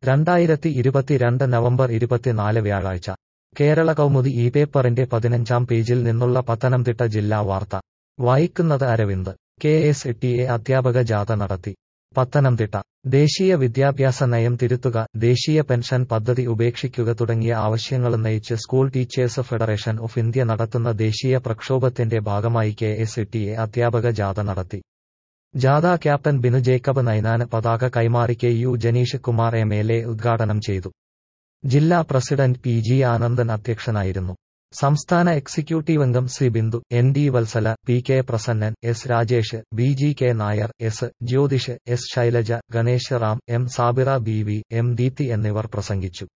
രണ്ടായിരത്തി ഇരുപത്തിരണ്ട് നവംബർ ഇരുപത്തിനാല് വ്യാഴാഴ്ച കേരള കൗമുദി ഈ പേപ്പറിന്റെ പതിനഞ്ചാം പേജിൽ നിന്നുള്ള പത്തനംതിട്ട ജില്ലാ വാർത്ത വായിക്കുന്നത് Aravind K S T A അധ്യാപക ജാഥ നടത്തി പത്തനംതിട്ട ദേശീയ വിദ്യാഭ്യാസ നയം തിരുത്തുക ദേശീയ പെൻഷൻ പദ്ധതി ഉപേക്ഷിക്കുക തുടങ്ങിയ ആവശ്യങ്ങളുന്നയിച്ച് school teachers federation of India നടത്തുന്ന ദേശീയ പ്രക്ഷോഭത്തിന്റെ ഭാഗമായി കെ എസ് ടി എ അധ്യാപക ജാഥ നടത്തി ജാഥ ക്യാപ്റ്റൻ ബിനു ജേക്കബ് നൈനാന് പതാക കൈമാറി K U Janeesh Kumar M L A ഉദ്ഘാടനം ചെയ്തു ജില്ലാ പ്രസിഡന്റ് പി ജി ആനന്ദൻ അധ്യക്ഷനായിരുന്നു സംസ്ഥാന എക്സിക്യൂട്ടീവ് അംഗം C Bindu N D Valsala P K Prasannan S Rajesh B G K Nair S Jyothish S Shailaja Ganesh Ram M Sabira B V M Deepthi എന്നിവർ പ്രസംഗിച്ചു